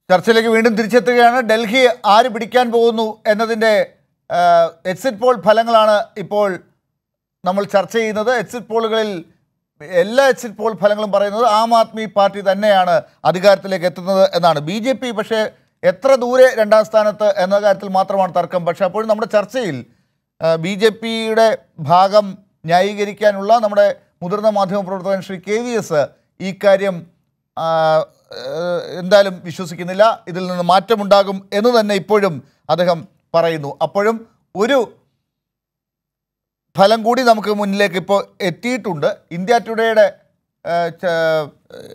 ചർച്ചയിലേക്ക് വീണ്ടും തിരിച്ചെത്തുകയാണ് ഡൽഹി ആര് പിടിക്കാൻ പോകുന്നു എന്നതിൻ്റെ എക്സിറ്റ് പോൾ ഫലങ്ങളാണ് ഇപ്പോൾ നമ്മൾ ചർച്ച ചെയ്യുന്നത് എക്സിറ്റ് പോളുകളിൽ എല്ലാ എക്സിറ്റ് പോൾ ഫലങ്ങളും പറയുന്നത് ആം ആദ്മി പാർട്ടി തന്നെയാണ് അധികാരത്തിലേക്ക് എത്തുന്നത് എന്നാണ് ബി ജെ പി പക്ഷേ എത്ര ദൂരെ രണ്ടാം സ്ഥാനത്ത് എന്ന കാര്യത്തിൽ മാത്രമാണ് തർക്കം പക്ഷേ അപ്പോഴും നമ്മുടെ ചർച്ചയിൽ ബി ജെ പിയുടെ ഭാഗം ന്യായീകരിക്കാനുള്ള നമ്മുടെ മുതിർന്ന മാധ്യമപ്രവർത്തകൻ ശ്രീ കെ വി എസ് ഈ കാര്യം ആ, ഏഹ്, എന്തായാലും വിശ്വസിക്കുന്നില്ല ഇതിൽ നിന്ന് മാറ്റമുണ്ടാകും എന്ന് തന്നെ ഇപ്പോഴും അദ്ദേഹം പറയുന്നു അപ്പോഴും ഒരു ഫലം കൂടി നമുക്ക് മുന്നിലേക്ക് ഇപ്പോൾ എത്തിയിട്ടുണ്ട് ഇന്ത്യ ടുഡേയുടെ ഏഹ്, ച-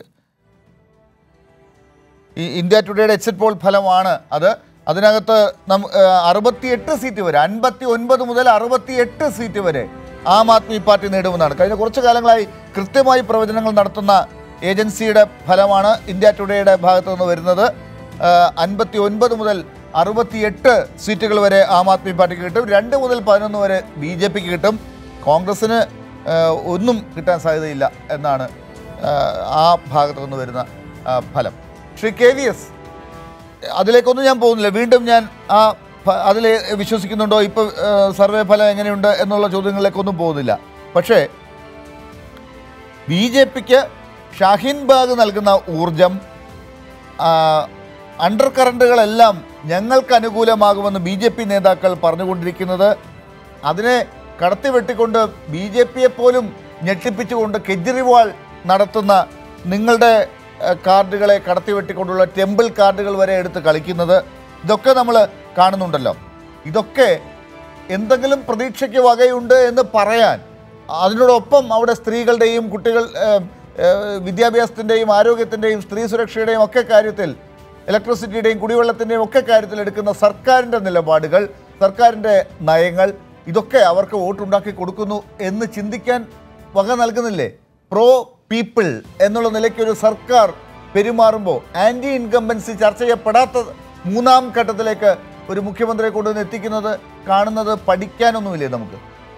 ഈ ഇന്ത്യ ടുഡേയുടെ എക്സിറ്റ് പോൾ ഫലമാണ് അത് അതിനകത്ത് നം അറുപത്തിയെട്ട് സീറ്റ് വരെ അൻപത്തി ഒൻപത് മുതൽ അറുപത്തിയെട്ട് സീറ്റ് വരെ ആം ആദ്മി പാർട്ടി നേടുമെന്നാണ് കഴിഞ്ഞ കുറച്ച് കാലങ്ങളായി കൃത്യമായി പ്രവചനങ്ങൾ നടത്തുന്ന ഏജൻസിയുടെ ഫലമാണ് ഇന്ത്യ ടുഡേയുടെ ഭാഗത്തു നിന്ന് വരുന്നത് അൻപത്തി ഒൻപത് മുതൽ അറുപത്തിയെട്ട് സീറ്റുകൾ വരെ ആം ആദ്മി പാർട്ടിക്ക് കിട്ടും രണ്ട് മുതൽ പതിനൊന്ന് വരെ ബി ജെ പിക്ക് കിട്ടും കോൺഗ്രസ്സിന് ആ, ഒന്നും കിട്ടാൻ സാധ്യതയില്ല എന്നാണ് ആ, ആ ഭാഗത്തു നിന്ന് വരുന്ന ആ, ഫലം ശ്രീ കെ വി എസ് അതിലേക്കൊന്നും ഞാൻ പോകുന്നില്ല വീണ്ടും ഞാൻ ആ അതിൽ വിശ്വസിക്കുന്നുണ്ടോ ഇപ്പോൾ സർവേ ഫലം എങ്ങനെയുണ്ട് എന്നുള്ള ചോദ്യങ്ങളിലേക്കൊന്നും പോകുന്നില്ല പക്ഷേ ബി ജെ പിക്ക് ഷാഹിൻ ബാഗ് നൽകുന്ന ഊർജം അണ്ടർ കറണ്ടുകളെല്ലാം ഞങ്ങൾക്ക് അനുകൂലമാകുമെന്ന് ബി ജെ പി നേതാക്കൾ പറഞ്ഞുകൊണ്ടിരിക്കുന്നത് അതിനെ കടത്തിവെട്ടിക്കൊണ്ട് ബി ജെ പിയെ പോലും ഞെട്ടിപ്പിച്ചുകൊണ്ട് കെജ്രിവാൾ നടത്തുന്ന നിങ്ങളുടെ ഏഹ്, കാർഡുകളെ കടത്തിവെട്ടിക്കൊണ്ടുള്ള ടെമ്പിൾ കാർഡുകൾ വരെ എടുത്ത് കളിക്കുന്നത് ഇതൊക്കെ നമ്മൾ കാണുന്നുണ്ടല്ലോ ഇതൊക്കെ എന്തെങ്കിലും പ്രതീക്ഷയ്ക്ക് വകയുണ്ട് എന്ന് പറയാൻ അതിനോടൊപ്പം അവിടെ സ്ത്രീകളുടെയും കുട്ടികൾ ഏഹ്, ഏഹ്, വിദ്യാഭ്യാസത്തിൻ്റെയും ആരോഗ്യത്തിൻ്റെയും സ്ത്രീ സുരക്ഷയുടെയും ഒക്കെ കാര്യത്തിൽ ഇലക്ട്രിസിറ്റിയുടെയും കുടിവെള്ളത്തിൻ്റെയും ഒക്കെ കാര്യത്തിൽ എടുക്കുന്ന സർക്കാരിൻ്റെ നിലപാടുകൾ സർക്കാരിൻ്റെ നയങ്ങൾ ഇതൊക്കെ അവർക്ക് വോട്ടുണ്ടാക്കി കൊടുക്കുന്നു എന്ന് ചിന്തിക്കാൻ വക നൽകുന്നില്ലേ പ്രോ പീപ്പിൾ എന്നുള്ള നിലയ്ക്ക് ഒരു സർക്കാർ പെരുമാറുമ്പോൾ ആൻറ്റി ഇൻകംബൻസി ചർച്ച ചെയ്യപ്പെടാത്ത മൂന്നാം ഘട്ടത്തിലേക്ക് ഒരു മുഖ്യമന്ത്രിയെ കൊണ്ടുവന്ന് എത്തിക്കുന്നത് കാണുന്നത് പഠിക്കാനൊന്നുമില്ലേ നമുക്ക്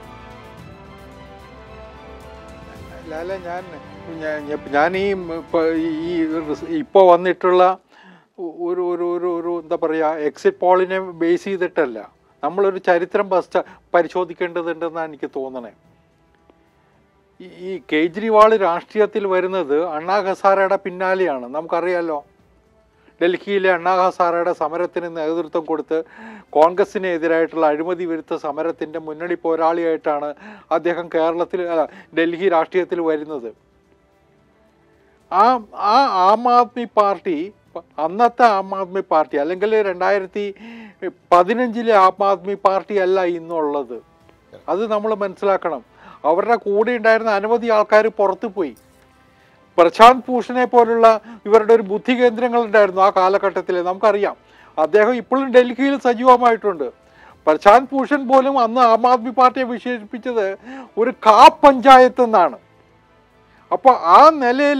ലാല ഞാൻ ഞാൻ- ഞാൻ ഈ ഇപ്പൊ ഈ ഇപ്പോൾ വന്നിട്ടുള്ള ഒരു ഒരു ഒരു ഒരു എന്താ പറയുക എക്സിറ്റ് പോളിനെ ബേസ് ചെയ്തിട്ടല്ല നമ്മളൊരു ചരിത്രം പശ്ച പരിശോധിക്കേണ്ടതുണ്ടെന്നാണ് എനിക്ക് തോന്നണേ ഈ ഈ കേജ്രിവാൾ രാഷ്ട്രീയത്തിൽ വരുന്നത് അണ്ണാ ഹസാരയുടെ പിന്നാലെയാണ് നമുക്കറിയാലോ ഡൽഹിയിലെ അണ്ണാ ഹസാരയുടെ സമരത്തിന് നേതൃത്വം കൊടുത്ത് കോൺഗ്രസിനെതിരായിട്ടുള്ള അഴിമതി വിരുദ്ധ സമരത്തിൻ്റെ മുന്നണി പോരാളിയായിട്ടാണ് അദ്ദേഹം കേരളത്തിൽ അല്ല ഡൽഹി രാഷ്ട്രീയത്തിൽ വരുന്നത് ആ ആ ആം ആദ്മി പാർട്ടി അന്നത്തെ ആം ആദ്മി പാർട്ടി അല്ലെങ്കിൽ രണ്ടായിരത്തി പതിനഞ്ചിലെ ആം ആദ്മി പാർട്ടി അല്ല ഇന്നുള്ളത് അത് നമ്മൾ മനസ്സിലാക്കണം അവരുടെ കൂടെ ഉണ്ടായിരുന്ന അനവധി ആൾക്കാർ പുറത്തു പോയി പ്രശാന്ത് ഭൂഷണെ പോലുള്ള ഇവരുടെ ഒരു ബുദ്ധി കേന്ദ്രങ്ങൾ ഉണ്ടായിരുന്നു ആ കാലഘട്ടത്തിൽ നമുക്കറിയാം അദ്ദേഹം ഇപ്പോഴും ഡൽഹിയിൽ സജീവമായിട്ടുണ്ട് പ്രശാന്ത് ഭൂഷൺ പോലും അന്ന് ആം ആദ്മി പാർട്ടിയെ വിശേഷിപ്പിച്ചത് ഒരു കാ പഞ്ചായത്ത് എന്നാണ് അപ്പോൾ ആ നിലയിൽ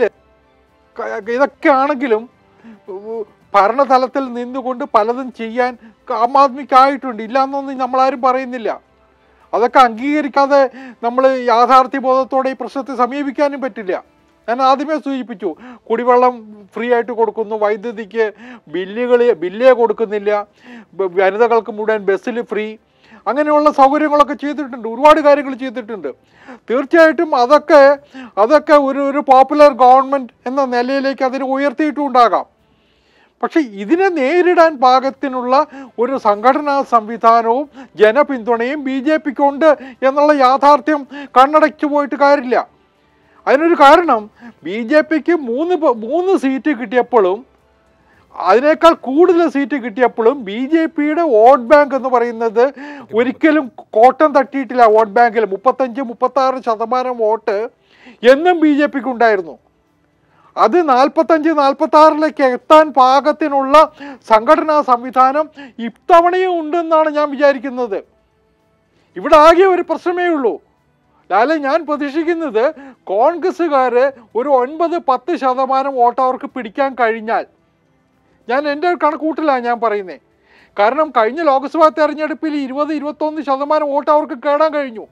ഇതൊക്കെ ആണെങ്കിലും ഉ- ഭരണതലത്തിൽ നിന്നുകൊണ്ട് പലതും ചെയ്യാൻ ആം ആദ്മിക്കായിട്ടുണ്ട് ഇല്ല എന്നൊന്നും നമ്മളാരും പറയുന്നില്ല അതൊക്കെ അംഗീകരിക്കാതെ നമ്മൾ യാഥാർത്ഥ്യബോധത്തോടെ ഈ പ്രശ്നത്തെ സമീപിക്കാനും പറ്റില്ല ഞാൻ ആദ്യമേ സൂചിപ്പിച്ചു കുടിവെള്ളം ഫ്രീ ആയിട്ട് കൊടുക്കുന്നു വൈദ്യുതിക്ക് ബില്ലുകൾ ബില്ലേ കൊടുക്കുന്നില്ല ബ- വനിതകൾക്ക് മുഴുവൻ ബസ്സിൽ ഫ്രീ അങ്ങനെയുള്ള സൗകര്യങ്ങളൊക്കെ ചെയ്തിട്ടുണ്ട് ഒരുപാട് കാര്യങ്ങൾ ചെയ്തിട്ടുണ്ട് തീർച്ചയായിട്ടും അതൊക്കെ അതൊക്കെ ഒരു ഒരു പോപ്പുലർ ഗവൺമെൻറ് എന്ന നിലയിലേക്ക് അതിനെ ഉയർത്തിയിട്ടുണ്ടാകാം പക്ഷെ ഇതിനെ നേരിടാൻ പാകത്തിനുള്ള ഒരു സംഘടനാ സംവിധാനവും ജനപിന്തുണയും ബി ജെ പിക്കുണ്ട് എന്നുള്ള യാഥാർത്ഥ്യം കണ്ണടച്ചു പോയിട്ട് കാര്യമില്ല അതിനൊരു കാരണം ബി ജെ പിക്ക് മൂന്ന് പ- മൂന്ന് സീറ്റ് കിട്ടിയപ്പോഴും അതിനേക്കാൾ കൂടുതൽ സീറ്റ് കിട്ടിയപ്പോഴും ബി ജെ പിയുടെ വോട്ട് ബാങ്ക് എന്ന് പറയുന്നത് ഒരിക്കലും കോട്ടം തട്ടിയിട്ടില്ല വോട്ട് ബാങ്കിൽ മുപ്പത്തഞ്ച് മുപ്പത്തി ആറ് ശതമാനം വോട്ട് എന്നും ബി ജെ പിക്ക് ഉണ്ടായിരുന്നു അത് നാൽപ്പത്തഞ്ച് നാൽപ്പത്തി ആറിലേക്ക് എത്താൻ പാകത്തിനുള്ള സംഘടനാ സംവിധാനം ഇത്തവണയും ഉണ്ടെന്നാണ് ഞാൻ വിചാരിക്കുന്നത് ഇവിടെ ആകെ ഒരു പ്രശ്നമേ ഉള്ളൂ ലാല ഞാൻ പ്രതീക്ഷിക്കുന്നത് കോൺഗ്രസ്സുകാർ ഒരു ഒൻപത് പത്ത് ശതമാനം വോട്ട് അവർക്ക് പിടിക്കാൻ കഴിഞ്ഞാൽ ഞാൻ എൻ്റെ കണക്കൂട്ടിലാണ് ഞാൻ പറയുന്നത് കാരണം കഴിഞ്ഞ ലോക്സഭാ തെരഞ്ഞെടുപ്പിൽ ഇരുപത് ഇരുപത്തൊന്ന് ശതമാനം വോട്ട് അവർക്ക് കേടാൻ കഴിഞ്ഞു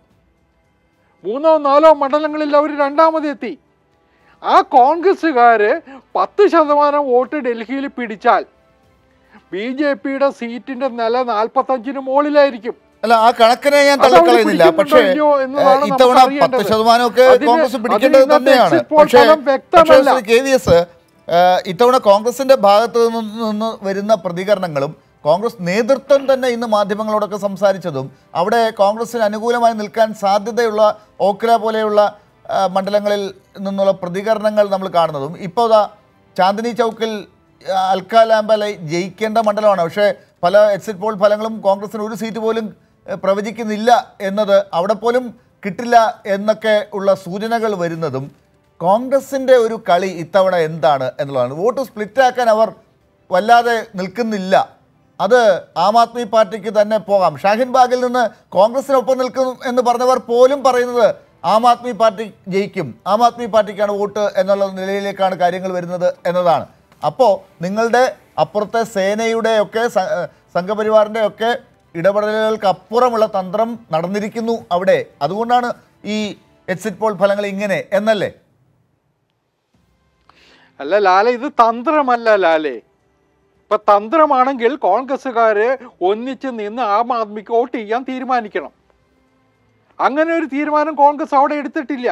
മൂന്നോ നാലോ മണ്ഡലങ്ങളിൽ അവർ രണ്ടാമതെത്തി ആ കോൺഗ്രസ്സുകാർ പത്ത് ശതമാനം വോട്ട് ഡൽഹിയിൽ പിടിച്ചാൽ ബി ജെ പിയുടെ സീറ്റിന്റെ നില നാൽപ്പത്തഞ്ചിന് മുകളിലായിരിക്കും അല്ല ആ കണക്കിനെ ഞാൻ അത് അവര് തള്ളിക്കളയുന്നില്ല പിടിക്കുന്നുണ്ടോ പക്ഷേ ഇല്ലയോ എന്നതാണ് ഏഹ്, ഇത്തവണ നമുക്ക് പത്ത് അറിയേണ്ടത്. ശതമാനമൊക്കെ അതിന് കോൺഗ്രസ് അതിന് പിടിക്കേണ്ടത് ഇന്നത്തെ തന്നെയാണ് exit poll പക്ഷേ ഫലം പക്ഷേ വ്യക്തമല്ല. ശ്രീ കെ വി എസ് ഇത്തവണ കോൺഗ്രസിന്റെ ഭാഗത്ത് നിന്ന് നിന്ന് വരുന്ന പ്രതികരണങ്ങളും കോൺഗ്രസ് നേതൃത്വം തന്നെ ഇന്ന് മാധ്യമങ്ങളോടൊക്കെ സംസാരിച്ചതും അവിടെ കോൺഗ്രസിന് അനുകൂലമായി നിൽക്കാൻ സാധ്യതയുള്ള ഓക്ര പോലെയുള്ള ആ, മണ്ഡലങ്ങളിൽ നിന്നുള്ള പ്രതികരണങ്ങൾ നമ്മൾ കാണുന്നതും ഇപ്പോൾ ദാ ചാന്ദിനി ചൗക്കിൽ ആ, അൽക്ക ലാംബലൈ ജയിക്കേണ്ട മണ്ഡലമാണ് പക്ഷേ പല എക്സിറ്റ് പോൾ ഫലങ്ങളും കോൺഗ്രസിന് ഒരു സീറ്റ് പോലും ഏഹ്, പ്രവചിക്കുന്നില്ല എന്നത് അവിടെ പോലും കിട്ടില്ല എന്നൊക്കെ ഉള്ള സൂചനകൾ വരുന്നതും കോൺഗ്രസിൻ്റെ ഒരു കളി ഇത്തവണ എന്താണ് എന്നുള്ളതാണ് വോട്ട് സ്പ്ലിറ്റാക്കാൻ അവർ വല്ലാതെ നിൽക്കുന്നില്ല അത് ആം ആദ്മി പാർട്ടിക്ക് തന്നെ പോകാം ഷാഹിൻ ബാഗിൽ നിന്ന് കോൺഗ്രസിനൊപ്പം നിൽക്കും എന്ന് പറഞ്ഞവർ പോലും പറയുന്നത് ആം ആദ്മി പാർട്ടി ജയിക്കും ആം ആദ്മി പാർട്ടിക്കാണ് വോട്ട് എന്നുള്ള നിലയിലേക്കാണ് കാര്യങ്ങൾ വരുന്നത് എന്നതാണ് അപ്പോൾ നിങ്ങളുടെ അപ്പുറത്തെ സേനയുടെയൊക്കെ സ- ഏഹ് സംഘപരിവാറിൻ്റെ ഒക്കെ ഇടപെടലുകൾക്ക് അപ്പുറമുള്ള തന്ത്രം നടന്നിരിക്കുന്നു അവിടെ അതുകൊണ്ടാണ് ഈ എക്സിറ്റ് പോൾ ഫലങ്ങൾ ഇങ്ങനെ എന്നല്ലേ അല്ല ലാലെ ഇത് തന്ത്രമല്ല ലാലെ ഇപ്പൊ തന്ത്രമാണെങ്കിൽ കോൺഗ്രസ്സുകാര് ഒന്നിച്ച് നിന്ന് ആം ആദ്മിക്ക് വോട്ട് ചെയ്യാൻ തീരുമാനിക്കണം അങ്ങനെ ഒരു തീരുമാനം കോൺഗ്രസ് അവിടെ എടുത്തിട്ടില്ല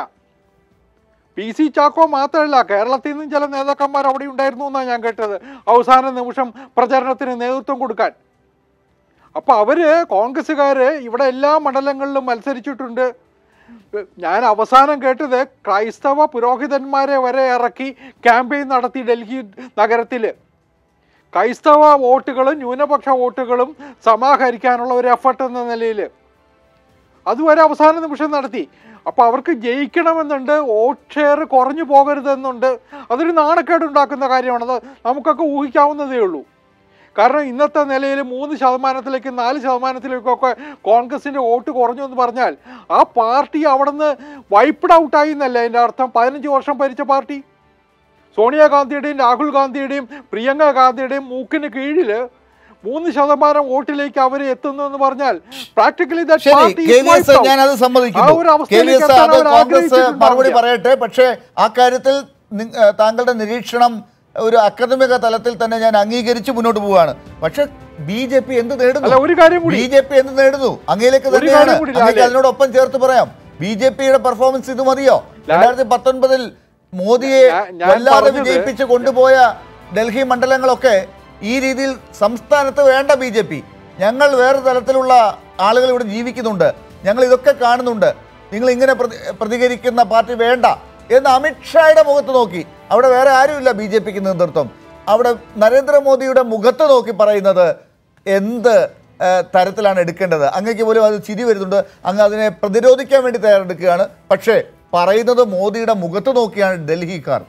പി സി ചാക്കോ മാത്രമല്ല കേരളത്തിൽ നിന്നും ചില നേതാക്കന്മാർ അവിടെ ഉണ്ടായിരുന്നു എന്നാണ് ഞാൻ കേട്ടത് അവസാന നിമിഷം പ്രചരണത്തിന് നേതൃത്വം കൊടുക്കാൻ അപ്പൊ അവര് കോൺഗ്രസ്സുകാര് ഇവിടെ എല്ലാ മണ്ഡലങ്ങളിലും മത്സരിച്ചിട്ടുണ്ട് ഞാൻ അവസാനം കേട്ടത് ക്രൈസ്തവ പുരോഹിതന്മാരെ വരെ ഇറക്കി ക്യാമ്പയിൻ നടത്തി ഡൽഹി നഗരത്തിൽ ക്രൈസ്തവ വോട്ടുകളും ന്യൂനപക്ഷ വോട്ടുകളും സമാഹരിക്കാനുള്ള ഒരു എഫർട്ട് എന്ന നിലയിൽ അതുവരെ അവസാന നിമിഷം നടത്തി അപ്പോൾ അവർക്ക് ജയിക്കണമെന്നുണ്ട് വോട്ട് ഷെയർ കുറഞ്ഞു പോകരുതെന്നുണ്ട് അതൊരു നാണക്കേട് ഉണ്ടാക്കുന്ന കാര്യമാണ് അത് നമുക്കൊക്കെ ഊഹിക്കാവുന്നതേ ഉള്ളൂ കാരണം ഇന്നത്തെ നിലയിൽ മൂന്ന് ശതമാനത്തിലേക്ക് നാല് ശതമാനത്തിലേക്കൊക്കെ കോൺഗ്രസിൻ്റെ വോട്ട് കുറഞ്ഞു എന്ന് പറഞ്ഞാൽ ആ പാർട്ടി അവിടെ നിന്ന് വൈപ്ഡ് ഔട്ടായി എന്നല്ല എൻ്റെ അർത്ഥം പതിനഞ്ച് വർഷം ഭരിച്ച പാർട്ടി സോണിയാഗാന്ധിയുടെയും രാഹുൽ ഗാന്ധിയുടെയും പ്രിയങ്ക ഗാന്ധിയുടെയും മൂക്കിന് കീഴിൽ മൂന്ന് ശതമാനം വോട്ടിലേക്ക് അവർ എത്തുന്നു എന്ന് പറഞ്ഞാൽ പ്രാക്ടിക്കലി ശരി കെ വി എസ് ഞാൻ അത് സമ്മതിക്കുന്നു കെ വി എസ് അത് കോൺഗ്രസ് മറുപടി പറയട്ടെ പക്ഷേ ആ കാര്യത്തിൽ നി- ഏഹ് താങ്കളുടെ നിരീക്ഷണം ഒരു അക്കാദമിക തലത്തിൽ തന്നെ ഞാൻ അംഗീകരിച്ച് മുന്നോട്ട് പോവുകയാണ് പക്ഷെ ബി ജെ പി എന്ത് അല്ല നേടുന്നു ഒരു കാര്യം കൂടി ബി ജെ പി എന്ത് നേടുന്നു അങ്ങയിലേക്ക് ഒരു തന്നെയാണ് കാര്യം കൂടി, അങ്ങേക്ക് ലാലേ. അതിനോടൊപ്പം ചേർത്ത് പറയാം ബി ജെ പിയുടെ പെർഫോമൻസ് ഇത് മതിയോ രണ്ടായിരത്തി പത്തൊൻപതിൽ മോദിയെ ഞാൻ- ഞാൻ വല്ലാതെ പറഞ്ഞത് വിജയിപ്പിച്ച് കൊണ്ടുപോയ ഡൽഹി മണ്ഡലങ്ങളൊക്കെ ഈ രീതിയിൽ സംസ്ഥാനത്ത് വേണ്ട ബി ജെ പി ഞങ്ങൾ വേറെ തലത്തിലുള്ള ആളുകൾ ഇവിടെ ജീവിക്കുന്നുണ്ട് ഞങ്ങൾ ഇതൊക്കെ കാണുന്നുണ്ട് നിങ്ങൾ ഇങ്ങനെ പ്രതി- പ്രതികരിക്കുന്ന പാർട്ടി വേണ്ട എന്ന് അമിത്ഷായുടെ മുഖത്ത് നോക്കി അവിടെ വേറെ ആരുമില്ല ബി ജെ പിക്ക് നേതൃത്വം അവിടെ നരേന്ദ്രമോദിയുടെ മുഖത്ത് നോക്കി പറയുന്നത് എന്ത് ഏഹ്, തരത്തിലാണ് എടുക്കേണ്ടത് അങ്ങേക്ക് പോലും അത് ചിരി വരുന്നുണ്ട് അങ്ങ് അതിനെ പ്രതിരോധിക്കാൻ വേണ്ടി തയ്യാറെടുക്കുകയാണ് പക്ഷേ പറയുന്നത് മോദിയുടെ മുഖത്ത് നോക്കിയാണ് ഡൽഹിക്കാർ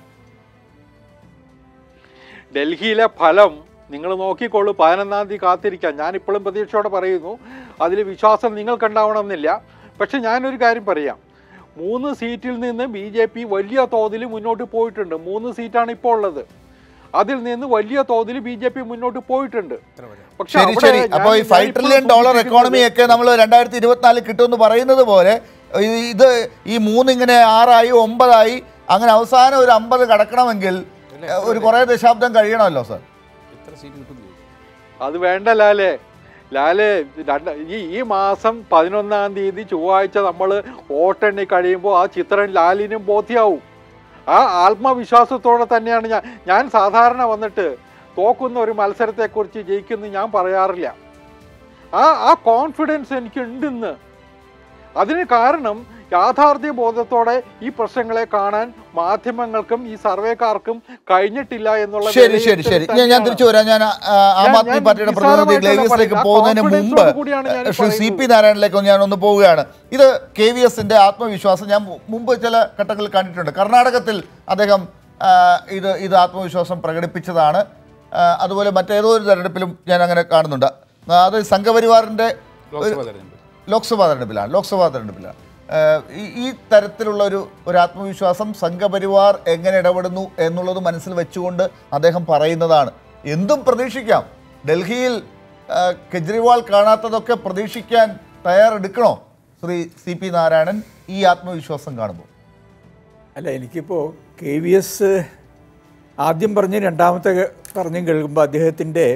ഡൽഹിയിലെ ഫലം നിങ്ങൾ നോക്കിക്കോളൂ പതിനൊന്നാം തീയതി കാത്തിരിക്കാം ഞാൻ ഇപ്പോഴും പ്രതീക്ഷയോടെ പറയുന്നു അതിൽ വിശ്വാസം നിങ്ങൾക്കുണ്ടാവണമെന്നില്ല പക്ഷെ ഞാനൊരു കാര്യം പറയാം മൂന്ന് സീറ്റിൽ നിന്ന് ബി ജെ പി വലിയ തോതിൽ മുന്നോട്ട് പോയിട്ടുണ്ട് മൂന്ന് സീറ്റാണ് ഇപ്പോൾ ഉള്ളത് അതിൽ നിന്ന് വലിയ തോതിൽ ബി ജെ പി മുന്നോട്ട് പോയിട്ടുണ്ട് പക്ഷെ ശരി അവിടെ ശരി ഞാൻ- അപ്പോൾ ഈ ഞാൻ ഫൈവ് ഇപ്പോഴും ട്രില്യൺ ഡോളർ സൂചിപ്പിക്കുന്നത് എക്കോണമിയൊക്കെ നമ്മൾ രണ്ടായിരത്തി ഇരുപത്തിനാലിൽ കിട്ടുമെന്ന് പറയുന്നത് പോലെ ഇത് ഇത് ഈ മൂന്നിങ്ങനെ ആറായി ഒമ്പതായി അങ്ങനെ അവസാനം ഒരു അമ്പത് കടക്കണമെങ്കിൽ ഏഹ്, ഒരു കുറേ ദശാബ്ദം കഴിയണമല്ലോ സർ എത്ര സീറ്റ് കിട്ടും അത് വേണ്ട ലാലേ ലാലേ രണ്ട് ഈ ഈ മാസം പതിനൊന്നാം തീയതി ചൊവ്വാഴ്ച നമ്മൾ വോട്ടെണ്ണി കഴിയുമ്പോൾ ആ ചിത്രം ലാലിനും ബോധ്യാവും ആ ആത്മവിശ്വാസത്തോടെ തന്നെയാണ് ഞാൻ ഞാൻ സാധാരണ വന്നിട്ട് തോക്കുന്ന ഒരു മത്സരത്തെക്കുറിച്ച് ജയിക്കുന്നു ഞാൻ പറയാറില്ല ആ ആ കോൺഫിഡൻസ് എനിക്ക് ഉണ്ടെന്ന് അതിന് കാരണം യാഥാർത്ഥ്യ ബോധത്തോടെ ഈ പ്രശ്നങ്ങളെ കാണാൻ മാധ്യമങ്ങൾക്കും ഈ സർവേക്കാർക്കും കഴിഞ്ഞിട്ടില്ല എന്നുള്ള ശരി വിലയിരുത്തൽ ശരി ശരി ഞാൻ ഞാൻ തന്നെയാണ്. തിരിച്ചു വരാം ഞാൻ ആ, ആം ഞാൻ- ആദ്മി ഞാൻ പാർട്ടിയുടെ പ്രതിനിധി നിസ്സാരമായിട്ടല്ല ഗ്ലേവിയസിലേക്ക് പറയുന്നത്. പോകുന്നതിന് ആ മുമ്പ് confidence കൂടിയാണ് ഞാൻ ശ്രീ സി പി പറയുന്നത്. നാരായണനിലേക്ക് ഞാൻ ഒന്ന് പോവുകയാണ് ഇത് കെ വി എസിന്റെ ആത്മവിശ്വാസം ഞാൻ മു- മുമ്പ് ചില ഘട്ടങ്ങളിൽ കണ്ടിട്ടുണ്ട് കർണാടകത്തിൽ അദ്ദേഹം ആ, ഇത് ഇത് ആത്മവിശ്വാസം പ്രകടിപ്പിച്ചതാണ് ആ, അതുപോലെ മറ്റേതോ ഒരു തെരഞ്ഞെടുപ്പിലും ഞാൻ അങ്ങനെ കാണുന്നുണ്ട് ആ, അത് സംഘപരിവാറിന്റെ ലോക്സഭാ തെരഞ്ഞെടുപ്പ് ലോക്സഭാ തെരഞ്ഞെടുപ്പിലാണ് ലോക്സഭാ തെരഞ്ഞെടുപ്പിലാണ് ഏഹ് ഈ ഈ തരത്തിലുള്ള ഒരു ഒരു ആത്മവിശ്വാസം സംഘപരിവാർ എങ്ങനെ ഇടപെടുന്നു എന്നുള്ളത് മനസ്സിൽ വെച്ചുകൊണ്ട് അദ്ദേഹം പറയുന്നതാണ് എന്തും പ്രതീക്ഷിക്കാം ഡൽഹിയിൽ ഏഹ് കെജ്രിവാൾ കാണാത്തതൊക്കെ പ്രതീക്ഷിക്കാൻ തയ്യാറെടുക്കണോ ശ്രീ സി പി നാരായണൻ ഈ ആത്മവിശ്വാസം കാണുമ്പോൾ അല്ല എനിക്കിപ്പോൾ കെ വി എസ് ആദ്യം പറഞ്ഞ് രണ്ടാമത്തെ പറഞ്ഞും കേൾക്കുമ്പോൾ അദ്ദേഹത്തിൻ്റെ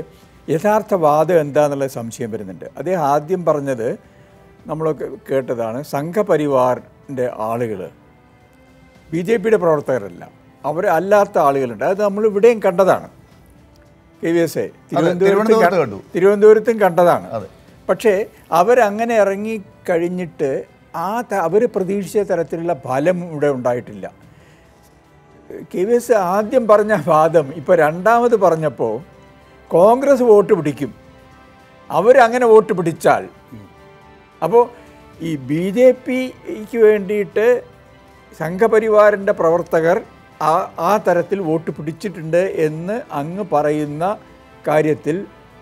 യഥാർത്ഥ വാദം എന്താന്നുള്ള സംശയം വരുന്നുണ്ട് അദ്ദേഹം ആദ്യം പറഞ്ഞത് നമ്മളൊക്കെ കേട്ടതാണ് സംഘപരിവാറിൻ്റെ ആളുകൾ ബി ജെ പിയുടെ പ്രവർത്തകരല്ല അവർ അല്ലാത്ത ആളുകളുണ്ട് അത് നമ്മൾ ഇവിടെയും കണ്ടതാണ് കെ വി എസ് എ തിരുവനന്തപുരത്ത് കണ്ടു. തിരുവനന്തപുരത്തും കണ്ടതാണ് അതെ. പക്ഷേ അവരങ്ങനെ ഇറങ്ങി കഴിഞ്ഞിട്ട് ആ അവർ പ്രതീക്ഷിച്ച തരത്തിലുള്ള ഫലം ഇവിടെ ഉണ്ടായിട്ടില്ല കെ വി എസ് ആദ്യം പറഞ്ഞ വാദം ഇപ്പോൾ രണ്ടാമത് പറഞ്ഞപ്പോൾ കോൺഗ്രസ് വോട്ട് പിടിക്കും അവരങ്ങനെ വോട്ട് പിടിച്ചാൽ അപ്പോൾ ഈ ബി ജെ പിക്ക് വേണ്ടിയിട്ട് സംഘപരിവാറിൻ്റെ പ്രവർത്തകർ ആ ആ തരത്തിൽ വോട്ട് പിടിച്ചിട്ടുണ്ട് എന്ന് അങ്ങ് പറയുന്ന കാര്യത്തിൽ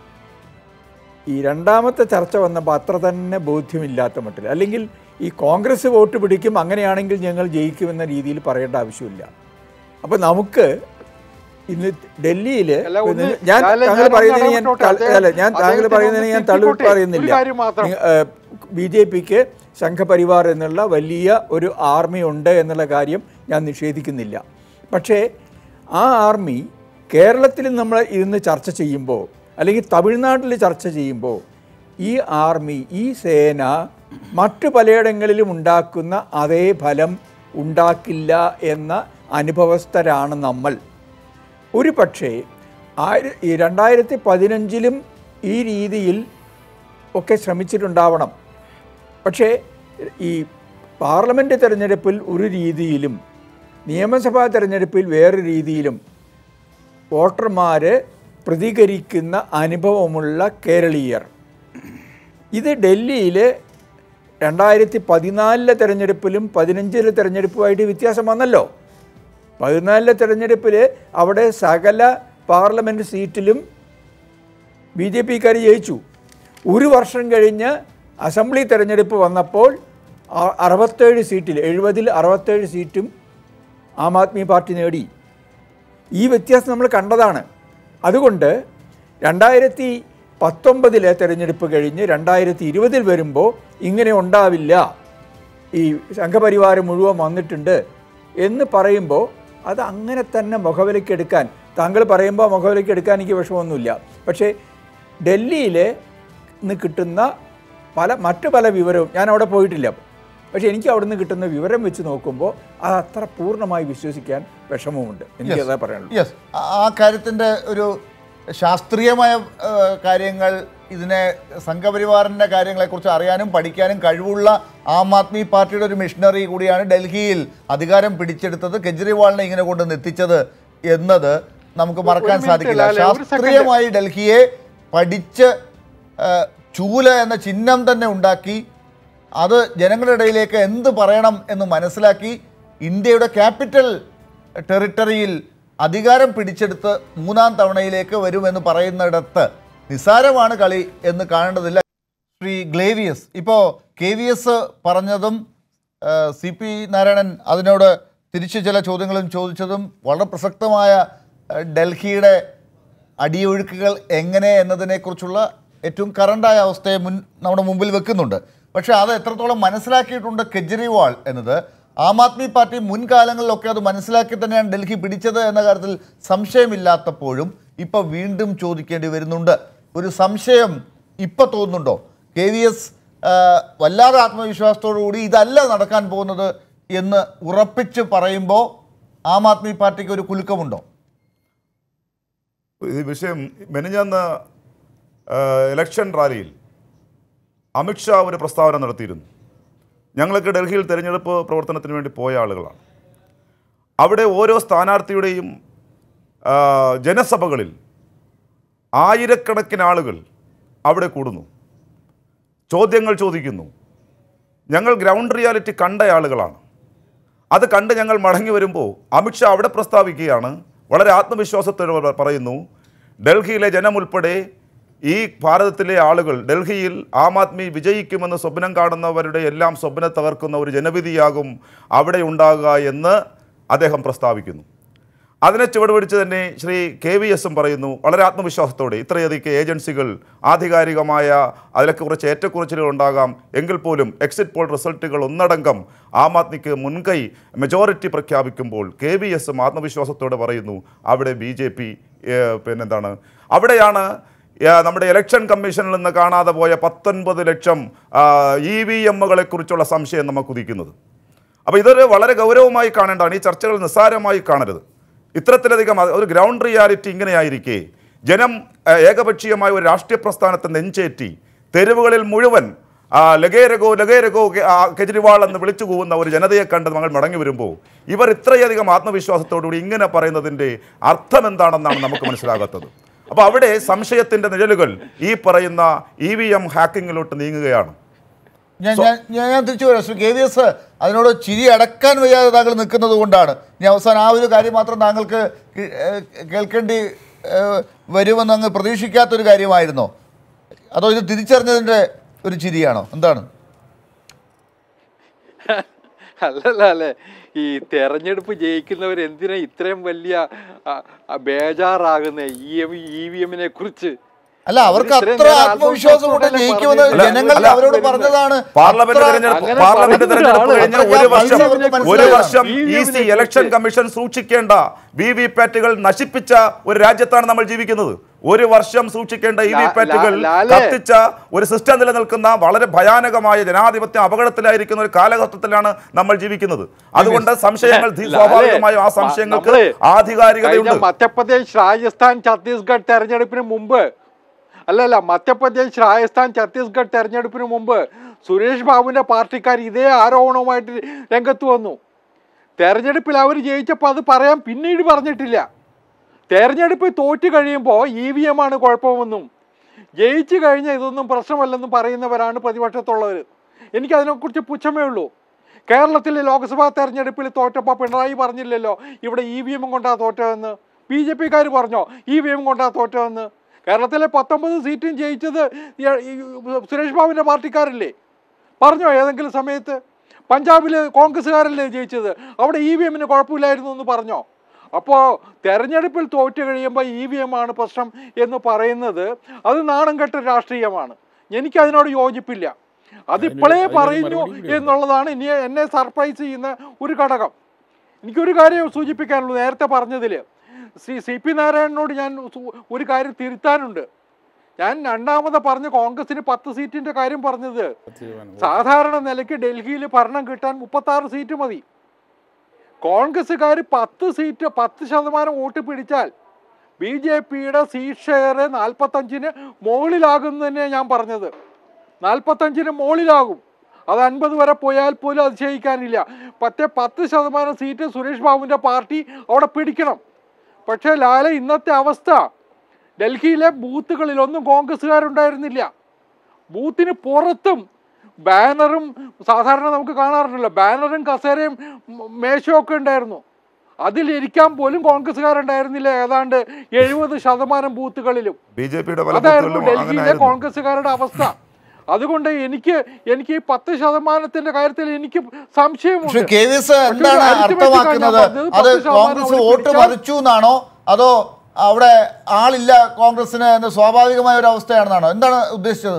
ഈ രണ്ടാമത്തെ ചർച്ച വന്നപ്പോൾ അത്ര തന്നെ ബോധ്യമില്ലാത്ത മട്ടിൽ അല്ലെങ്കിൽ ഈ കോൺഗ്രസ് വോട്ട് പിടിക്കും അങ്ങനെയാണെങ്കിൽ ഞങ്ങൾ ജയിക്കുമെന്ന രീതിയിൽ പറയേണ്ട ആവശ്യമില്ല അപ്പോൾ നമുക്ക് ഇന്ന് ഡൽഹിയിൽ അല്ല, ഒന്ന് ഞാൻ അല്ല, താങ്കൾ ഞാൻ പറയുന്നതിന് ഞാൻ ഇടപെട്ടോട്ടെ. തള്ള- അല്ല ഞാൻ താങ്കൾ അദ്ദേഹത്തിന് പറയുന്നതിന് ഞാൻ ഒന്ന് തള്ളി തിരുത്തിക്കോട്ടെ. പറയുന്നില്ല ഒരു കാര്യം മാത്രം. ബി ജെ പിക്ക് സംഘപരിവാർ എന്നുള്ള വലിയ ഒരു ആർമി ഉണ്ട് എന്നുള്ള കാര്യം ഞാൻ നിഷേധിക്കുന്നില്ല പക്ഷേ ആ ആർമി കേരളത്തിൽ നമ്മൾ ഇരുന്ന് ചർച്ച ചെയ്യുമ്പോൾ അല്ലെങ്കിൽ തമിഴ്നാട്ടിൽ ചർച്ച ചെയ്യുമ്പോൾ ഈ ആർമി ഈ സേന മറ്റു പലയിടങ്ങളിലും ഉണ്ടാക്കുന്ന അതേ ഫലം ഉണ്ടാക്കില്ല എന്ന അനുഭവസ്ഥരാണ് നമ്മൾ ഒരു പക്ഷേ ആയിര ഈ രണ്ടായിരത്തി പതിനഞ്ചിലും ഈ രീതിയിൽ ഒക്കെ ശ്രമിച്ചിട്ടുണ്ടാവണം പക്ഷേ ഈ പാർലമെൻറ്റ് തിരഞ്ഞെടുപ്പിൽ ഒരു രീതിയിലും നിയമസഭാ തിരഞ്ഞെടുപ്പിൽ വേറെ രീതിയിലും വോട്ടർമാർ പ്രതികരിക്കുന്ന അനുഭവമുള്ള കേരളീയർ ഇത് ഡൽഹിയിൽ രണ്ടായിരത്തി പതിനാലിലെ തെരഞ്ഞെടുപ്പിലും പതിനഞ്ചിലെ തെരഞ്ഞെടുപ്പുമായിട്ട് വ്യത്യാസം വന്നല്ലോ പതിനാലിലെ തെരഞ്ഞെടുപ്പിൽ അവിടെ സകല പാർലമെൻറ്റ് സീറ്റിലും ബി ജെ പിക്കാർ ജയിച്ചു ഒരു വർഷം കഴിഞ്ഞ് അസംബ്ലി തെരഞ്ഞെടുപ്പ് വന്നപ്പോൾ അ- അറുപത്തേഴ് സീറ്റിൽ എഴുപതിൽ അറുപത്തേഴ് സീറ്റും ആം ആദ്മി പാർട്ടി നേടി ഈ വ്യത്യാസം നമ്മൾ കണ്ടതാണ് അതുകൊണ്ട് രണ്ടായിരത്തി പത്തൊമ്പതിലെ തെരഞ്ഞെടുപ്പ് കഴിഞ്ഞ് രണ്ടായിരത്തി ഇരുപതിൽ വരുമ്പോൾ ഇങ്ങനെ ഉണ്ടാവില്ല ഈ സംഘപരിവാരം മുഴുവൻ വന്നിട്ടുണ്ട് എന്ന് പറയുമ്പോൾ അത് അങ്ങനെ തന്നെ മുഖവിലക്കെടുക്കാൻ താങ്കൾ പറയുമ്പോൾ മുഖവിലക്കെടുക്കാൻ എനിക്ക് വിഷമമൊന്നുമില്ല പക്ഷേ ഡൽഹിയിൽ നിന്ന് കിട്ടുന്ന പല മറ്റു പല വിവരവും ഞാൻ അവിടെ പോയിട്ടില്ല പക്ഷേ എനിക്ക് അവിടെ നിന്ന് കിട്ടുന്ന വിവരം വെച്ച് നോക്കുമ്പോൾ അത് അത്ര പൂർണ്ണമായി വിശ്വസിക്കാൻ വിഷമമുണ്ട് എനിക്ക് അതാ പറയാനുള്ളൂ യെസ് ആ കാര്യത്തിൻ്റെ ഒരു ശാസ്ത്രീയമായ ആ, കാര്യങ്ങൾ ഇതിനെ സംഘപരിവാറിൻ്റെ കാര്യങ്ങളെക്കുറിച്ച് അറിയാനും പഠിക്കാനും കഴിവുള്ള ആം ആദ്മി പാർട്ടിയുടെ ഒരു മിഷനറി കൂടിയാണ് ഡൽഹിയിൽ അധികാരം പിടിച്ചെടുത്തത് കെജ്രിവാളിനെ ഇങ്ങനെ കൊണ്ട് എത്തിച്ചത് എന്നത് നമുക്ക് മറക്കാൻ minute സാധിക്കില്ല ലാലെ, ഒരു second. ശാസ്ത്രീയമായി ഡൽഹിയെ പഠിച്ച് ആ, ചൂല എന്ന ചിഹ്നം തന്നെ ഉണ്ടാക്കി അത് ജനങ്ങളുടെ ഇടയിലേക്ക് എന്ത് പറയണം എന്ന് മനസ്സിലാക്കി ഇന്ത്യയുടെ ക്യാപിറ്റൽ ടെറിട്ടറിയിൽ അധികാരം പിടിച്ചെടുത്ത് മൂന്നാം തവണയിലേക്ക് വരുമെന്ന് പറയുന്നിടത്ത് നിസ്സാരമാണ് കളി എന്ന് കാണേണ്ടതില്ല ശ്രീ ഗ്ലേവിയസ് ഇപ്പോൾ കെ വി എസ് പറഞ്ഞതും സി പി നാരായണൻ അതിനോട് തിരിച്ച് ചില ചോദ്യങ്ങളും ചോദിച്ചതും വളരെ പ്രസക്തമായ ആ, ഡൽഹിയുടെ അടിയൊഴുക്കുകൾ എങ്ങനെ എന്നതിനെക്കുറിച്ചുള്ള ഏറ്റവും കറണ്ടായ അവസ്ഥയെ മുൻ നമ്മുടെ മുമ്പിൽ വെക്കുന്നുണ്ട് പക്ഷേ അത് എത്രത്തോളം മനസ്സിലാക്കിയിട്ടുണ്ട് കെജ്രിവാൾ എന്നത് ആം ആദ്മി പാർട്ടി മുൻകാലങ്ങളിലൊക്കെ അത് മനസ്സിലാക്കി തന്നെയാണ് ഡൽഹി പിടിച്ചത് എന്ന കാര്യത്തിൽ സംശയമില്ലാത്തപ്പോഴും ഇപ്പോൾ വീണ്ടും ചോദിക്കേണ്ടി വരുന്നുണ്ട് ഒരു സംശയം ഇപ്പം തോന്നുന്നുണ്ടോ കെ വി എസ് വല്ലാതെ ആത്മവിശ്വാസത്തോടു കൂടി ഇതല്ല നടക്കാൻ പോകുന്നത് എന്ന് ഉറപ്പിച്ച് പറയുമ്പോൾ ആം ആദ്മി പാർട്ടിക്ക് ഒരു കുലുക്കമുണ്ടോ ഈ വിഷയം മെനഞ്ഞാന്ന് ആ, ഇലക്ഷൻ റാലിയിൽ അമിത്ഷാ ഒരു പ്രസ്താവന നടത്തിയിരുന്നു ഞങ്ങളൊക്കെ ഡൽഹിയിൽ തെരഞ്ഞെടുപ്പ് പ്രവർത്തനത്തിന് വേണ്ടി പോയ ആളുകളാണ് അവിടെ ഓരോ സ്ഥാനാർത്ഥിയുടെയും ആ, ജനസഭകളിൽ ആയിരക്കണക്കിന് ആളുകൾ അവിടെ കൂടുന്നു ചോദ്യങ്ങൾ ചോദിക്കുന്നു ഞങ്ങൾ ഗ്രൗണ്ട് റിയാലിറ്റി കണ്ട ആളുകളാണ് അത് കണ്ട് ഞങ്ങൾ മടങ്ങി വരുമ്പോൾ അമിത്ഷാ അവിടെ പ്രസ്താവിക്കുകയാണ് വളരെ ആത്മവിശ്വാസത്തോടെ പ- പറയുന്നു ഡൽഹിയിലെ ജനമുൾപ്പെടെ ഈ ഭാരതത്തിലെ ആളുകൾ ഡൽഹിയിൽ ആം ആദ്മി വിജയിക്കുമെന്ന് സ്വപ്നം കാണുന്നവരുടെ എല്ലാം സ്വപ്നം തകർക്കുന്ന ഒരു ജനവിധിയാകും അവിടെ ഉണ്ടാകുക എന്ന് അദ്ദേഹം പ്രസ്താവിക്കുന്നു അതിനെ ചുവടുപിടിച്ച് തന്നെ ശ്രീ കെ വി എസും പറയുന്നു വളരെ ആത്മവിശ്വാസത്തോടെ ഇത്രയധികം ഏജൻസികൾ ആധികാരികമായ അതിലൊക്കെ കുറച്ച് ഏറ്റക്കുറച്ചിലുകൾ ഉണ്ടാകാം എങ്കിൽ പോലും എക്സിറ്റ് പോൾ റിസൾട്ടുകൾ ഒന്നടങ്കം ആം ആദ്മിക്ക് മുൻകൈ മെജോറിറ്റി പ്രഖ്യാപിക്കുമ്പോൾ കെ വി എസും ആത്മവിശ്വാസത്തോടെ പറയുന്നു അവിടെ ബി ജെ പി പിന്നെന്താണ് അവിടെയാണ് ആ, നമ്മുടെ ഇലക്ഷൻ കമ്മീഷനിൽ നിന്ന് കാണാതെ പോയ പത്തൊൻപത് ലക്ഷം ഇ വി എമ്മുകളെ കുറിച്ചുള്ള സംശയം നമുക്ക് ഉദിക്കുന്നത് അപ്പോൾ ഇതൊരു വളരെ ഗൗരവമായി കാണേണ്ടതാണ് ഈ ചർച്ചകൾ നിസ്സാരമായി കാണരുത് ഇത്തരത്തിലധികം അത് ഒരു ഗ്രൗണ്ട് റിയാലിറ്റി ഇങ്ങനെയായിരിക്കെ ജനം ആ, ഏകപക്ഷീയമായ ഒരു രാഷ്ട്രീയ പ്രസ്ഥാനത്തെ നെഞ്ചേറ്റി തെരുവുകളിൽ മുഴുവൻ ആ, ലഗേ രഘോ ലഗേ രഘോ കെ- ആ, കെജ്രിവാൾ എന്ന് വിളിച്ചു പോകുന്ന ഒരു ജനതയെ കണ്ട് നമ്മൾ മടങ്ങി വരുമ്പോൾ ഇവർ ഇത്രയധികം ആത്മവിശ്വാസത്തോടുകൂടി ഇങ്ങനെ പറയുന്നതിൻ്റെ അർത്ഥം എന്താണെന്നാണ് നമുക്ക് മനസ്സിലാകാത്തത് അപ്പോൾ അവിടെ സംശയത്തിൻ്റെ നിഴലുകൾ ഈ പറയുന്ന ഇ വി എം ഹാക്കിങ്ങിലോട്ട് നീങ്ങുകയാണ് ഞാൻ ഞാൻ ഞാൻ ഞാൻ തിരിച്ചു വരാം ശ്രീ കെ വി എസ് അതിനോട് ചിരി അടക്കാൻ വയ്യാതെ താങ്കൾ നിൽക്കുന്നത് കൊണ്ടാണ് ഇനി അവസാനം ആ ഒരു കാര്യം മാത്രം താങ്കൾക്ക് കി- ഏഹ് കേൾക്കേണ്ടി ഏഹ് വരുമെന്ന് അങ്ങ് പ്രതീക്ഷിക്കാത്തൊരു കാര്യമായിരുന്നോ അതോ ഇത് തിരിച്ചറിഞ്ഞതിൻ്റെ ഒരു ചിരിയാണോ എന്താണ് അല്ലല്ല അല്ലേ ഈ തെരഞ്ഞെടുപ്പ് ജയിക്കുന്നവർ എന്തിനാ ഇത്രയും വലിയ ആ, ആ, ബേജാറാകുന്നേ ഇ എം ഇ വി എമ്മിനെ കുറിച്ച് അല്ല അവർക്ക് ഇത്രയും അത്ര നേരം ആത്മവിശ്വാസം കൊണ്ട് ആത്മവിശ്വാസത്തോടെ ജയിക്കുമെന്ന് പറഞ്ഞത് ജനങ്ങൾ അല്ല, അവരോട് വരുന്നത്. പറഞ്ഞതാണ് പാർലമെന്റ് അത്ര- തെരഞ്ഞെടുപ്പ് അങ്ങനെ പാർലമെന്റ് പറയുന്ന തെരഞ്ഞെടുപ്പ് ആള് കഴിഞ്ഞ അത്രയ്ക്ക് ഒരു വർഷം അവർക്ക് ഒരു മനസ്സിലായി. വർഷം ഈ ഇ സി ഇതിനെ ഇലക്ഷൻ കുറിച്ച് കമ്മീഷൻ സൂക്ഷിക്കേണ്ട വി വി പാറ്റുകൾ നശിപ്പിച്ച ഒരു രാജ്യത്താണ് നമ്മൾ ജീവിക്കുന്നത് ഒരു വർഷം സൂക്ഷിക്കേണ്ട ഇ വി ലാ- പാറ്റുകൾ ലാ- ലാലേ. കത്തിച്ച ഒരു സിസ്റ്റം നിലനിൽക്കുന്ന വളരെ ഭയാനകമായ ജനാധിപത്യം അപകടത്തിലായിരിക്കുന്ന ഒരു കാലഘട്ടത്തിലാണ് നമ്മൾ ജീവിക്കുന്നത് അതുകൊണ്ട് സംശയങ്ങൾ ധി- ലാലേ, സ്വാഭാവികമായും ആ സംശയങ്ങൾക്ക് നമ്മള് ആധികാരികതയുണ്ട് കഴിഞ്ഞ മധ്യപ്രദേശ് രാജസ്ഥാൻ ഛത്തീസ്ഗഡ് തെരഞ്ഞെടുപ്പിന് മുമ്പ് അല്ലല്ല മധ്യപ്രദേശ് രാജസ്ഥാൻ ഛത്തീസ്ഗഡ് തെരഞ്ഞെടുപ്പിന് മുമ്പ് സുരേഷ് ബാബുവിന്റെ പാർട്ടിക്കാർ ഇതേ ആരോപണവുമായിട്ട് രംഗത്ത് വന്നു തെരഞ്ഞെടുപ്പിൽ അവർ ജയിച്ചപ്പോൾ അത് പറയാൻ പിന്നീട് പറഞ്ഞിട്ടില്ല തെരഞ്ഞെടുപ്പ് തോറ്റു കഴിയുമ്പോൾ ഇ വി എം ആണ് കുഴപ്പമെന്നും ജയിച്ചു കഴിഞ്ഞാൽ ഇതൊന്നും പ്രശ്നമല്ലെന്നും പറയുന്നവരാണ് പ്രതിപക്ഷത്തുള്ളവർ എനിക്കതിനെക്കുറിച്ച് പുച്ഛമേ ഉള്ളൂ കേരളത്തിലെ ലോക്സഭാ തെരഞ്ഞെടുപ്പിൽ തോറ്റപ്പോൾ പിണറായി പറഞ്ഞില്ലല്ലോ ഇവിടെ ഇ വി എമ്മും കൊണ്ടാ തോറ്റതെന്ന് ബി ജെ പിക്കാർ പറഞ്ഞോ ഇ വി എം കൊണ്ടാ തോറ്റതെന്ന് കേരളത്തിലെ പത്തൊമ്പത് സീറ്റും ജയിച്ചത് ഈ- ഈ സുരേഷ് ബാബുവിൻ്റെ പാർട്ടിക്കാരല്ലേ പറഞ്ഞോ ഏതെങ്കിലും സമയത്ത് പഞ്ചാബിൽ കോൺഗ്രസ്സുകാരല്ലേ ജയിച്ചത് അവിടെ ഇ വി എമ്മിന് കുഴപ്പമില്ലായിരുന്നു എന്ന് പറഞ്ഞോ അപ്പോൾ തെരഞ്ഞെടുപ്പിൽ തോറ്റു കഴിയുമ്പോൾ ഇ വി എം ആണ് പ്രശ്നം എന്ന് പറയുന്നത് അത് നാണം കെട്ട രാഷ്ട്രീയമാണ് എനിക്കതിനോട് യോജിപ്പില്ല അതിപ്പോഴേ അതിനൊരു പറയുന്നു മറുപടി കൂടിയുണ്ട്. എന്നുള്ളതാണ് ഇനി എന്നെ സർപ്രൈസ് ചെയ്യുന്ന ഒരു ഘടകം എനിക്കൊരു കാര്യം സൂചിപ്പിക്കാനുള്ളൂ നേരത്തെ പറഞ്ഞതിൽ ശ്രീ സി പി നാരായണനോട് ഞാൻ സു- ഒരു കാര്യം തിരുത്താനുണ്ട് ഞാൻ രണ്ടാമത് പറഞ്ഞ കോൺഗ്രസിന് പത്ത് സീറ്റിന്റെ കാര്യം പറഞ്ഞത് സാധാരണ നിലയ്ക്ക് ഡൽഹിയിൽ ഭരണം കിട്ടാൻ മുപ്പത്തി ആറ് സീറ്റ് മതി കോൺഗ്രസ്സുകാർ പത്ത് സീറ്റ് പത്ത് ശതമാനം വോട്ട് പിടിച്ചാൽ ബി ജെ പിയുടെ സീറ്റ് ഷെയർ നാൽപ്പത്തഞ്ചിന് മുകളിലാകും തന്നെ ഞാൻ പറഞ്ഞത് നാൽപ്പത്തഞ്ചിന് മുകളിലാകും അത് അൻപത് വരെ പോയാൽ പോലും അതിശയിക്കാനില്ല പത്തേ പത്ത് ശതമാനം സീറ്റ് സുരേഷ് ബാബുവിൻ്റെ പാർട്ടി അവിടെ പിടിക്കണം പക്ഷേ ലാല ഇന്നത്തെ അവസ്ഥ ഡൽഹിയിലെ ബൂത്തുകളിലൊന്നും കോൺഗ്രസ്സുകാരുണ്ടായിരുന്നില്ല ബൂത്തിന് പുറത്തും ബാനറും സാധാരണ നമുക്ക് കാണാറുണ്ടല്ലോ ബാനറും കസേരയും മ- മേശയും ഒക്കെ ഉണ്ടായിരുന്നു അതിലിരിക്കാൻ പോലും കോൺഗ്രസ്സുകാരുണ്ടായിരുന്നില്ല ഏതാണ്ട് എഴുപത് ശതമാനം ബൂത്തുകളിലും ബി ജെ പിയുടെ പല അതായിരുന്നു ബൂത്തുകളിലും ഡൽഹിയിലെ അങ്ങനെയായിരുന്നു കോൺഗ്രസ്സുകാരുടെ അവസ്ഥ അതുകൊണ്ട് എനിക്ക് എനിക്ക് ഈ പത്ത് ശതമാനത്തിന്റെ കാര്യത്തിൽ എനിക്ക് സംശയമുണ്ട് പക്ഷെ കെ വി എസ് പക്ഷേ എന്താണ് ഒരു arithmetic അർത്ഥമാക്കുന്നത് ആണ് ഞാൻ പറഞ്ഞത്. അത് പത്ത് ശതമാനം കോൺഗ്രസ് അവർ വോട്ട് പിടിച്ചാൽ മറിച്ചു എന്നാണോ അതോ അവിടെ ആളില്ല കോൺഗ്രസിന് എന്ന് സ്വാഭാവികമായ ഒരു അവസ്ഥയാണെന്നാണോ എന്താണ് ഉദ്ദേശിച്ചത്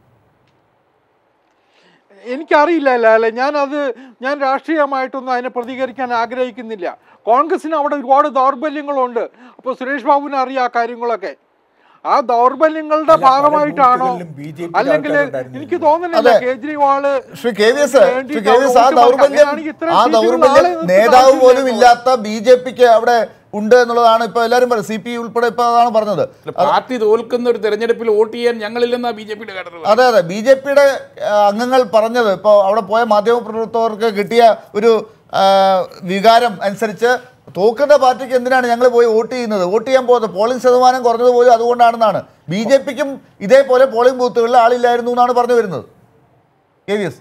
എനിക്കറിയില്ല ലാലെ ഞാൻ അത് ഞാൻ രാഷ്ട്രീയമായിട്ടൊന്നും അതിനെ പ്രതികരിക്കാൻ ആഗ്രഹിക്കുന്നില്ല കോൺഗ്രസിന് അവിടെ ഒരുപാട് ദൗർബല്യങ്ങളുണ്ട് അപ്പോൾ സുരേഷ് ബാബുവിന് അറിയാം ആ കാര്യങ്ങളൊക്കെ ആ ദൗർബല്യങ്ങളുടെ അല്ല, പല ഭാഗമായിട്ടാണോ ബൂത്തുകളിലും BJP യുടെ അല്ലെങ്കിൽ ആൾക്കാരുണ്ടായിരുന്നില്ല. എനിക്ക് തോന്നുന്നില്ല അതെ. Kejriwal Shri K V S Shri വേണ്ടിയിട്ട് കെ വി എസ് ആ വോട്ട് ദൗർബല്യം അങ്ങനെയാണെങ്കിൽ ഇത്രയും ആ സീറ്റുകൾ ദൗർബല്യം ആളെ നിർത്തേണ്ട നേതാവ് ആവശ്യമില്ല പോലും എന്നുള്ളത്. ഇല്ലാത്ത ബി ജെ പിക്ക് അവിടെ ഉണ്ട് എന്നുള്ളതാണ് ഇപ്പൊ എല്ലാവരും പറയുന്നത് സി പി ഉൾപ്പെടെ ഇപ്പൊ അതാണ് പറഞ്ഞത് പാർട്ടി തോൽക്കുന്ന ഒരു തെരഞ്ഞെടുപ്പിൽ വോട്ട് ചെയ്യാൻ ഞങ്ങളില്ലെന്നാ ബി ജെ പിയുടെ കടറ് അതെ അതെ ബി ജെ പിയുടെ അംഗങ്ങൾ പറഞ്ഞത് ഇപ്പോൾ അവിടെ പോയ മാധ്യമപ്രവർത്തകർക്ക് കിട്ടിയ ഒരു ആ, വികാരം അനുസരിച്ച് തോക്കുന്ന പാർട്ടിക്ക് എന്തിനാണ് ഞങ്ങൾ പോയി വോട്ട് ചെയ്യുന്നത് വോട്ട് ചെയ്യാൻ പോകുന്നത് പോളിംഗ് ശതമാനം കുറഞ്ഞത് പോലും അതുകൊണ്ടാണെന്നാണ് ബി ജെ പിക്കും ഇതേപോലെ പോളിംഗ് ബൂത്തുകളിൽ ആളില്ലായിരുന്നു എന്നാണ് പറഞ്ഞു വരുന്നത് കെ വി എസ്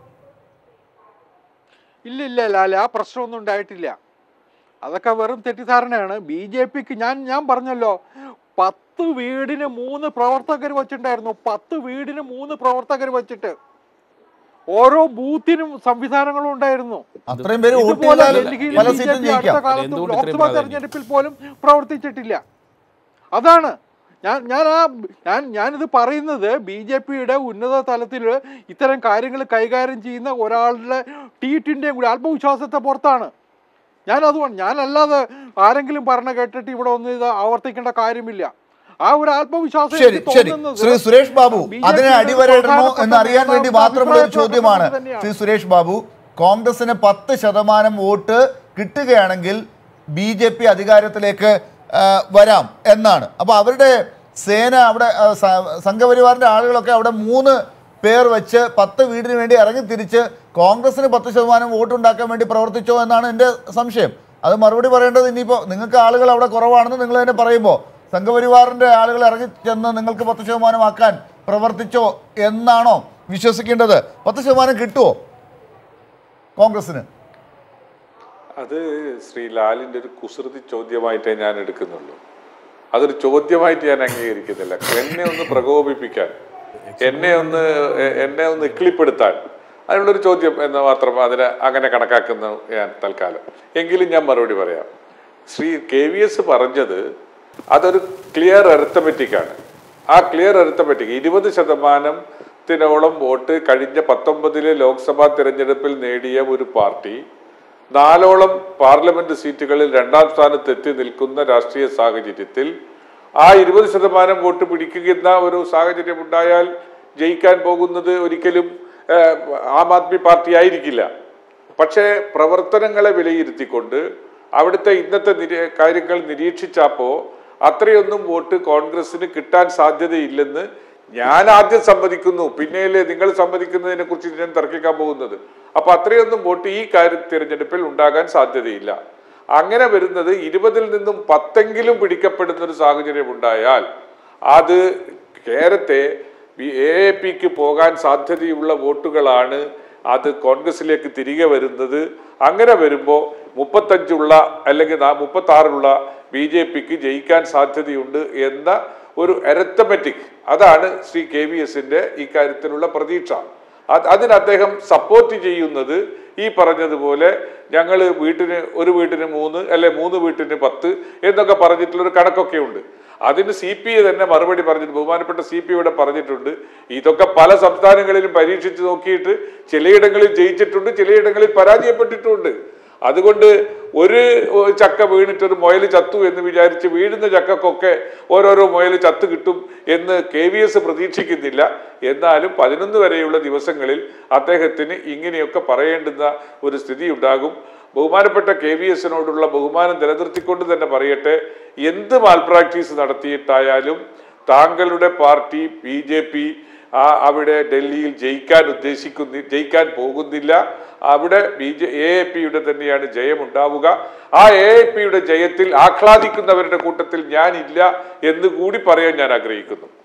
ഇല്ല ഇല്ല ലാല ആ പ്രശ്നമൊന്നും ഉണ്ടായിട്ടില്ല അതൊക്കെ വെറും തെറ്റിദ്ധാരണയാണ് ബി ജെ പിക്ക് ഞാൻ ഞാൻ പറഞ്ഞല്ലോ പത്ത് വീടിന് മൂന്ന് പ്രവർത്തകർ വെച്ചിട്ടുണ്ടായിരുന്നു പത്ത് വീടിന് മൂന്ന് പ്രവർത്തകർ വെച്ചിട്ട് ഓരോ ബൂത്തിനും സംവിധാനങ്ങളും ഉണ്ടായിരുന്നു അത്രയും പേര് വോട്ട് ഇതുപോലെ ചെയ്താൽ ഡൽഹിയിൽ പല ബി ജെ സീറ്റും പി അടുത്ത ജയിക്കാം കാലത്ത് എന്തുകൊണ്ട് ഇത്രയും ലോക്സഭാ പ്രാധാന്യം? തെരഞ്ഞെടുപ്പിൽ പോലും പ്രവർത്തിച്ചിട്ടില്ല അതാണ് ഞാൻ ഞാൻ ആ ഞാൻ ഞാനിത് പറയുന്നത് ബി ജെ പിയുടെ ഉന്നത തലത്തിൽ ഇത്തരം കാര്യങ്ങൾ കൈകാര്യം ചെയ്യുന്ന ഒരാളുടെ ടീറ്റിൻ്റെയും കൂടി ആത്മവിശ്വാസത്തെ പുറത്താണ് ഞാൻ അതുകൊണ്ട് ഞാനല്ലാതെ ആരെങ്കിലും പറഞ്ഞ കേട്ടിട്ട് ഇവിടെ ഒന്നും ഇത് ആവർത്തിക്കേണ്ട കാര്യമില്ല ആ ഒരു ആത്മവിശ്വാസം ശരി എനിക്ക് ശരി തോന്നുന്നത് ശ്രീ സുരേഷ് ബാബു ബി ജെ അതിനെ പിയുടെ അടിവരയിടണോ പ്രധാനപ്പെട്ട എന്ന് അറിയാൻ വേണ്ടി നേതാവ് മാത്രമുള്ള ഒരു അഭിപ്രായ ചോദ്യമാണ് പ്രകടനം തന്നെയാണ്. ശ്രീ സുരേഷ് ബാബു കോൺഗ്രസിന് പത്ത് ശതമാനം വോട്ട് കിട്ടുകയാണെങ്കിൽ ബി ജെ പി അധികാരത്തിലേക്ക് ആ, വരാം എന്നാണ് അപ്പോൾ അവരുടെ സേന അവിടെ ആ, സ- സംഘപരിവാറിന്റെ ആളുകളൊക്കെ അവിടെ മൂന്ന് പേർ വെച്ച് പത്ത് വീടിന് വേണ്ടി ഇറങ്ങി തിരിച്ച് കോൺഗ്രസിന് പത്ത് ശതമാനം വോട്ട് ഉണ്ടാക്കാൻ വേണ്ടി പ്രവർത്തിച്ചോ എന്നാണ് എൻ്റെ സംശയം അത് മറുപടി പറയേണ്ടത് ഇനിയിപ്പോൾ നിങ്ങൾക്ക് ആളുകൾ അവിടെ കുറവാണെന്ന് നിങ്ങൾ തന്നെ പറയുമ്പോൾ സംഘപരിവാറിന്റെ ആളുകൾ ഇറങ്ങി ചെന്ന് നിങ്ങൾക്ക് പത്ത് ശതമാനമാക്കാൻ പ്രവർത്തിച്ചോ എന്നാണോ വിശ്വസിക്കേണ്ടത് പത്ത് ശതമാനം കിട്ടുമോ കോൺഗ്രസിന് അത് ശ്രീ ലാലിന്റെ ഒരു കുസൃതി ചോദ്യമായിട്ടേ ഞാൻ എടുക്കുന്നുള്ളൂ അതൊരു ചോദ്യമായിട്ട് ഞാൻ അംഗീകരിക്കുന്നില്ല എന്നെ ഒന്ന് പ്രകോപിപ്പിക്കാൻ എന്നെ ഒന്ന് എ- എന്നെ ഒന്ന് ഇക്ലിപ്പെടുത്താൻ അതിനുള്ളൊരു ചോദ്യം എന്ന് മാത്രം അതിനെ അങ്ങനെ കണക്കാക്കുന്നു ഞാൻ തൽക്കാലം എങ്കിലും ഞാൻ മറുപടി പറയാം ശ്രീ കെ വി എസ് പറഞ്ഞത് അതൊരു ക്ലിയർ അരിത്തമെറ്റിക് ആണ് ആ ക്ലിയർ അരിത്തമെറ്റിക് ഇരുപത് ശതമാനത്തിനോളം വോട്ട് കഴിഞ്ഞ പത്തൊമ്പതിലെ ലോക്സഭാ തിരഞ്ഞെടുപ്പിൽ നേടിയ ഒരു പാർട്ടി നാലോളം പാർലമെന്റ് സീറ്റുകളിൽ രണ്ടാം സ്ഥാനത്ത് എത്തി നിൽക്കുന്ന രാഷ്ട്രീയ സാഹചര്യത്തിൽ ആ ഇരുപത് ശതമാനം വോട്ട് പിടിക്കുന്ന ഒരു സാഹചര്യം ഉണ്ടായാൽ ജയിക്കാൻ പോകുന്നത് ഒരിക്കലും ഏഹ്, ആം ആദ്മി പാർട്ടി ആയിരിക്കില്ല പക്ഷേ പ്രവർത്തനങ്ങളെ വിലയിരുത്തിക്കൊണ്ട് അവിടുത്തെ ഇന്നത്തെ നിരീ- കാര്യങ്ങൾ നിരീക്ഷിച്ചപ്പോൾ അത്രയൊന്നും വോട്ട് കോൺഗ്രസിന് കിട്ടാൻ സാധ്യതയില്ലെന്ന് ഞാൻ ആദ്യം സമ്മതിക്കുന്നു പിന്നെയല്ലേ നിങ്ങൾ സമ്മതിക്കുന്നതിനെ കുറിച്ച് ഞാൻ തർക്കിക്കാൻ പോകുന്നത് അപ്പൊ അത്രയൊന്നും വോട്ട് ഈ കാര്യ തിരഞ്ഞെടുപ്പിൽ ഉണ്ടാകാൻ സാധ്യതയില്ല അങ്ങനെ വരുന്നത് ഇരുപതിൽ നിന്നും പത്തെങ്കിലും പിടിക്കപ്പെടുന്ന ഒരു സാഹചര്യം ഉണ്ടായാൽ അത് കേരത്തെ എ എ പിക്ക് പോകാൻ സാധ്യതയുള്ള വോട്ടുകളാണ് അത് കോൺഗ്രസിലേക്ക് തിരികെ വരുന്നത് അങ്ങനെ വരുമ്പോൾ മുപ്പത്തഞ്ചുള്ള അല്ലെങ്കിൽ മുപ്പത്തി ആറിലുള്ള ബി ജെ പിക്ക് ജയിക്കാൻ സാധ്യതയുണ്ട് എന്ന ഒരു അരത്തമെറ്റിക് അതാണ് ശ്രീ കെ വി എസിന്റെ ഇക്കാര്യത്തിലുള്ള പ്രതീക്ഷ അത് അതിന് അദ്ദേഹം സപ്പോർട്ട് ചെയ്യുന്നത് ഈ പറഞ്ഞതുപോലെ ഞങ്ങൾ വീട്ടിന് ഒരു വീട്ടിന് മൂന്ന് അല്ലെ മൂന്ന് വീട്ടിന് പത്ത് എന്നൊക്കെ പറഞ്ഞിട്ടുള്ളൊരു കണക്കൊക്കെ ഉണ്ട് അതിന് സി പി ഐ തന്നെ മറുപടി പറഞ്ഞിട്ട് ബഹുമാനപ്പെട്ട സി പി ഇവിടെ പറഞ്ഞിട്ടുണ്ട് ഇതൊക്കെ പല സംസ്ഥാനങ്ങളിലും പരീക്ഷിച്ച് നോക്കിയിട്ട് ചിലയിടങ്ങളിൽ ജയിച്ചിട്ടുണ്ട് ചിലയിടങ്ങളിൽ പരാജയപ്പെട്ടിട്ടുണ്ട് അതുകൊണ്ട് ഒരു ചക്ക വീണിട്ട് ഒരു മുയൽ ചത്തു എന്ന് വിചാരിച്ച് വീഴുന്ന ചക്കക്കൊക്കെ ഓരോരോ മുയൽ ചത്തു കിട്ടും എന്ന് കെ വി എസ് പ്രതീക്ഷിക്കുന്നില്ല എന്നാലും പതിനൊന്ന് വരെയുള്ള ദിവസങ്ങളിൽ അദ്ദേഹത്തിന് ഇങ്ങനെയൊക്കെ പറയേണ്ടുന്ന ഒരു സ്ഥിതി ഉണ്ടാകും ബഹുമാനപ്പെട്ട കെ വി എസിനോടുള്ള ബഹുമാനം നിലനിർത്തിക്കൊണ്ട് തന്നെ പറയട്ടെ എന്ത് മാൽപ്രാക്ടീസ് നടത്തിയിട്ടായാലും താങ്കളുടെ പാർട്ടി ബി ജെ പി ആ അവിടെ ഡൽഹിയിൽ ജയിക്കാൻ ഉദ്ദേശിക്കുന്ന ജയിക്കാൻ പോകുന്നില്ല അവിടെ ബി ജെ എ എ പിയുടെ തന്നെയാണ് ജയം ഉണ്ടാവുക ആ എ എ പിയുടെ ജയത്തിൽ ആഹ്ലാദിക്കുന്നവരുടെ കൂട്ടത്തിൽ ഞാനില്ല എന്ന് കൂടി പറയാൻ ഞാൻ ആഗ്രഹിക്കുന്നു